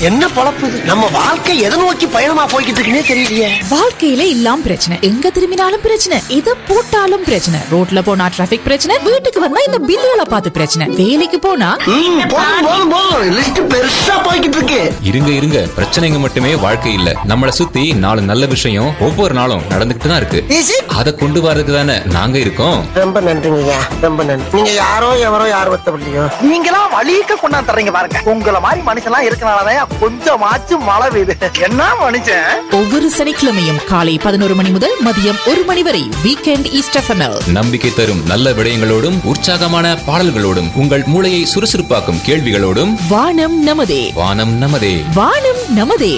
என்ன பொழப்பு இது நம்ம வாழ்க்கை எதை நோக்கி பயணமா போய்கிட்டு இருக்குன்னே தெரியலையே வாழ்க்கையில இல்லாம் பிரச்சனை எங்க திரும்பினாலும் பிரச்சனை இத போட்டாலும் பிரச்சனை ரோட்ல போனா டிராபிக் பிரச்சனை வீட்டுக்கு வந்தா இந்த பில்லுகளை பார்த்து பிரச்சனை வேலைக்கு போனா ம், போதும் போதும் போதும் லிஸ்ட் பெருசா போய்கிட்டு இருக்கு இருங்க இருங்க பிரச்சனைங்க மட்டுமே வாழ்க்கை இல்ல நம்மள சுத்தி நாலு நல்ல விஷயம் ஒவ்வொரு நாளும் நடந்துகிட்டு தான் இருக்கு ஈஸி அதை கொண்டு வரதுக்கு தானே நாங்க இருக்கோம் ரொம்ப நன்றிங்கய்யா ரொம்ப நன்றி நீங்க யாரோ எவரோ யார் ஒத்தப்படலையோ நீங்களா வழிக்க கொண்டாந்து தர்றீங்க பாருங்க உங்கள மாதிரி மனுஷன்லாம் இருக்கனாலதான் கொஞ்சமாச்சும் மழை பெய்யுது என்ன மனுஷன் ஒவ்வொரு சனிக்கிழமையும் காலை பதினோரு மணி முதல் மதியம் ஒரு மணி வரை வீக்கெண்ட் ஈஸ்ட் எஃப்எம்எல் நம்பிக்கை தரும் நல்ல விடயங்களோடும் உற்சாகமான பாடல்களோடும் உங்கள் மூளையை சுறுசுறுப்பாக்கும் கேள்விகளோடும் வானம் நமதே வானம் நமதே வானம் நமதே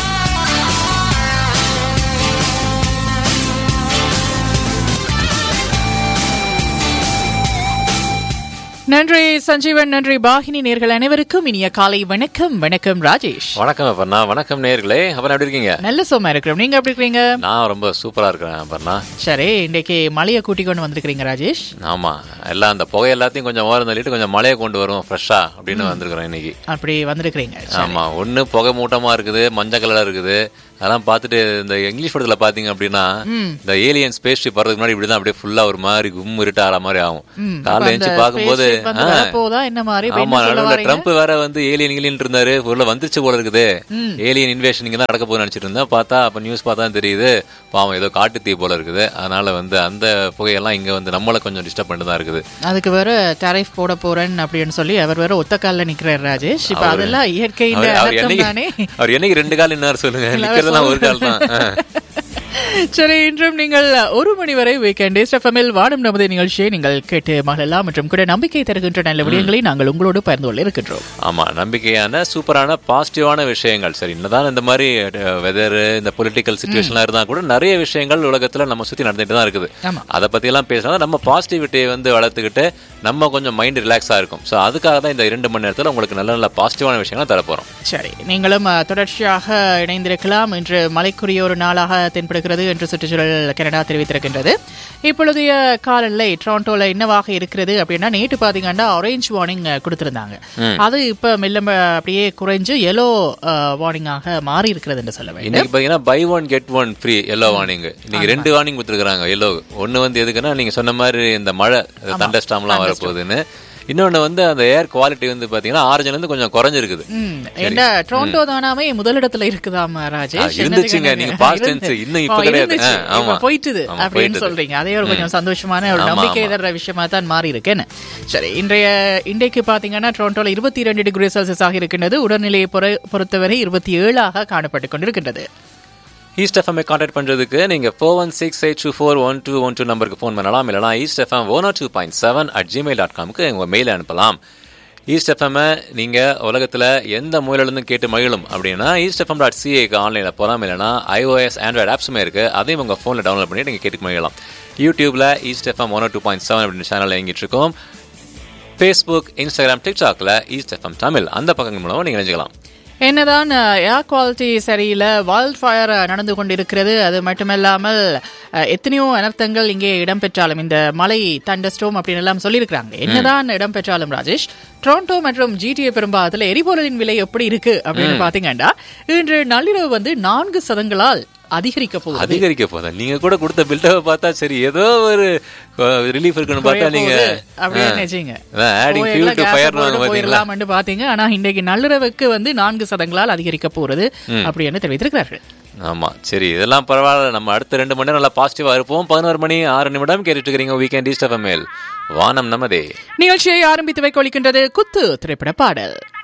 நன்றி சஞ்சீவன் நன்றி பாகினி நேர்கள் அனைவருக்கும் இனிய காலை வணக்கம் வணக்கம் ராஜேஷ் வணக்கம் அப்பர்ணா வணக்கம் நேர்களே அப்புறம் எப்படி இருக்கீங்க நல்ல சோமா இருக்கிறோம் நீங்க எப்படி இருக்கீங்க நான் ரொம்ப சூப்பரா இருக்கிறேன் அப்பர்ணா சரி இன்னைக்கு மழையை கூட்டிக் கொண்டு வந்திருக்கிறீங்க ராஜேஷ் ஆமா எல்லாம் அந்த புகை எல்லாத்தையும் கொஞ்சம் ஓரம் தள்ளிட்டு கொஞ்சம் மழையை கொண்டு வரும் ஃப்ரெஷ்ஷா அப்படின்னு வந்திருக்கிறோம் இன்னைக்கு அப்படி வந்திருக்கிறீங்க சரி. ஆமா ஒண்ணு புகை மூட்டமா இருக்குது மஞ்சள் கலரா இருக்குது அதெல்லாம் பார்த்துட்டு இந்த இங்கிலீஷ் படத்துல பாத்தீங்க அப்படின்னா இந்த ஏலியன் ஸ்பேஸ் ஷிப் வர்றதுக்கு முன்னாடி இப்படிதான் அப்படியே ஃபுல்லா ஒரு மாதிரி கும் இருட்டு ஆற மாதிரி ஆகும் ம், அப்ப காலைல அந்த எழுந்து பார்க்கும்போது spaceship வந்து ஆ, வரப்போதா என்ன மாதிரி இப்ப ஆமா என்ன சொல்ல நடுவுல வாரீங்க? ட்ரம்ப் வேற வந்து ஏலியன் ஏலியன் இருந்தாரு உள்ள வந்துருச்சு போல இருக்குது ஏலியன் இன்வேஷன் இங்க தான் நடக்க போகுதுன்னு நினைச்சிட்டு இருந்தேன் பார்த்தா அப்ப நியூஸ் பார்த்தா தான் தெரியுது பாவம் ஏதோ காட்டு தீ போல இருக்குது அதனால வந்து அந்த புகையெல்லாம் இங்க வந்து நம்மள கொஞ்சம் டிஸ்டர்ப் பண்ணிட்டு தான் இருக்குது அதுக்கு வேற டாரிஃப் போட போறேன் அப்படின்னு சொல்லி அவர் வேற ஒத்த கால்ல நிக்கிறார் ராஜேஷ் இப்ப அவரு- அதெல்லாம் இயற்கையின் அவர் அவர் அர்த்தம் தானே என்னைக்கு அவர் என்னைக்கு ரெண்டு கால் என்ன சொல்லுங்க இல்ல, நிக்கிறதெல்லாம் ஒரு கால் தான் ஆ. சரி இன்றும் நீங்கள் ஒரு மணி வரை வீக்கெண்ட் எஃப்எம்எல் வாடும் நமது நிகழ்ச்சியை நீங்கள் கேட்டு மகளலாம் மற்றும் கூட நம்பிக்கை தருகின்ற நல்ல விடயங்களை நாங்கள் உங்களோடு பகிர்ந்து கொள்ள இருக்கின்றோம் ஆமா நம்பிக்கையான சூப்பரான பாசிட்டிவான விஷயங்கள் சரி என்னதான் இந்த மாதிரி வெதர் இந்த பொலிட்டிக்கல் சுச்சுவேஷன்லாம் இருந்தா கூட நிறைய விஷயங்கள் உலகத்துல நம்ம சுத்தி நடந்துட்டு தான் இருக்குது ஆமா. அதை பத்தி எல்லாம் பேசினா நம்ம பாசிட்டிவிட்டியை வந்து வளர்த்துக்கிட்டு நம்ம கொஞ்சம் மைண்ட் ரிலாக்ஸா இருக்கும் ஸோ அதுக்காக தான் இந்த இரண்டு மணி நேரத்துல உங்களுக்கு நல்ல நல்ல பாசிட்டிவான விஷயங்களை தரப்போறோம் சரி நீங்களும் அஹ், தொடர்ச்சியாக இணைந்திருக்கலாம் இன்று மலைக்குரிய ஒரு நாளாக தென்படுகிறது என்று சுற்றுச்சூழல் கனடா தெரிவித்திருக்கின்றது இப்பொழுதைய காலநிலை டொரண்டோல என்னவாக இருக்கிறது அப்படின்னா நேற்று பாத்தீங்கன்னா ஆரஞ்சு வார்னிங் கொடுத்திருந்தாங்க அது இப்ப மெல்ல ம- அப்படியே குறைஞ்சு எல்லோ வார்னிங்காக மாறி இருக்கிறது என்று சொல்ல வேண்டும் இன்னைக்கு பாத்தீங்கன்னா buy one get one free yellow warning இன்னைக்கு ரெண்டு வார்னிங் கொடுத்துருக்காங்க எல்லோ ஒன்னு வந்து எதுக்குன்னா நீங்க சொன்ன மாதிரி இந்த மழை தண்டஸ்டாம்லாம் வரப்போகுதுன்னு இன்னொன்னு வந்து அந்த ஏர் குவாலிட்டி வந்து பாத்தீங்கன்னா ஆரஞ்சுல இருந்து கொஞ்சம் குறைஞ்சிருக்குது ம், என்ன டொரண்டோ தானாமே முதலிடத்துல இருக்குதாம் ஆ, ராஜேஷ் இருந்துச்சுங்க. என்னதுக்கு நீங்க past இருந்து- tense, இன்னும் இப்ப ஆ, கிடையாது. இருந்துச்சு. ஆ, இப்ப ஆமா. போயிட்டுது ஆமா, அப்படின்னு போயிட்டுது. சொல்றீங்க அதே ஒரு கொஞ்சம் சந்தோஷமான ஒரு ஆமா, நம்பிக்கை ஆமா. தர்ற விஷயமா தான் மாறி இருக்குன்னு சரி இன்றைய இன்றைக்கு பாத்தீங்கன்னா டொரண்டோல இருபத்தி இரண்டு டிகிரி செல்சியஸ் ஆக இருக்கின்றது உடல்நிலையை பொறு- பொறுத்தவரை இருபத்தி ஏழாக காணப்பட்டுக் கொண்டிருக்கின்றது ஈஸ்ட் எஃப்எம் கான்டாக்ட் பண்றதுக்கு நீங்க four one six eight two four one two one two நம்பருக்கு ஃபோன் பண்ணலாம் இல்லைனா east FM one two point seven at Gmail dot காம்க்கு உங்க மெயில் அனுப்பலாம் ஈஸ்ட் எஃப்எம் நீங்க உலகத்துல எந்த மூலையில இருந்து கேட்டு மகிழும் அப்படின்னா ஈஸ்ட் எஃப்எம் டாட் சிஏக்கு ஆன்லைன்ல போலாம் இல்லைனா ஐஓஎஸ் ஆண்ட்ராய்டு ஆப்ஸுமே இருக்கு அதையும் உங்க போன்ல டவுன்லோட் பண்ணி நீங்க கேட்டு மகிழலாம் யூடியூப்ல east FM one two point seven அப்படின்னு சேனல் இயங்கிட்டு இருக்கோம் ஃபேஸ்புக் இன்ஸ்டாகிராம் டிக்டாக்ல ஈஸ்ட் எஃப்எம் தமிழ் அந்த பக்கங்கள் மூலமா நீங்க நினைச்சுக்கலாம் என்னதான் ஏர் குவாலிட்டி சரியில்லை வால்ட் ஃபயர் நடந்து கொண்டிருக்கிறது அது மட்டுமல்லாமல் அஹ், எத்தனையோ அனர்த்தங்கள் இங்கே இடம்பெற்றாலும் இந்த மலை தண்டஸ்டோம் அப்படின்னு எல்லாம் சொல்லியிருக்கிறாங்க என்னதான் இடம்பெற்றாலும் ராஜேஷ் டொரண்டோ மற்றும் ஜிடிஏ பெரும்பாகத்தில் எரிபொருளின் விலை எப்படி இருக்கு அப்படின்னு பாத்தீங்கன்னா இன்று நள்ளிரவு வந்து நான்கு சதங்களால் அதிகரிக்க போகுது அதிகரிக்க போதா நீங்க கூட கொடுத்த பில்டப்பை பார்த்தா சரி ஏதோ ஒரு ரிலீஃப் இருக்குன்னு பார்த்தா நீங்க அப்படின்னு நினைச்சீங்க ஆடிங் போய் ஃபியூல் எல்லாம் டு gas ஃபயர் போட்டு பாத்தீங்களா போயிடலாம்னு பாத்தீங்க ஆனா இன்றைக்கு நள்ளிரவுக்கு வந்து நான்கு சதங்களால் அதிகரிக்க போறது அப்படின்னு தெரிவித்திருக்கிறார்கள் ஆமா சரி இதெல்லாம் பரவாயில்ல நம்ம அடுத்த ரெண்டு மணி நேரம் நல்லா பாசிட்டிவா இருப்போம் பதினோரு மணி ஆறு நிமிடம் கேட்டுட்டு இருக்கிறீங்க வீக்கெண்ட் ஈஸ்ட் மேல் வானம் நமதே நிகழ்ச்சியை ஆரம்பித்து வைக்க ஒழிக்கின்றது குத்து திரைப்பட பாடல்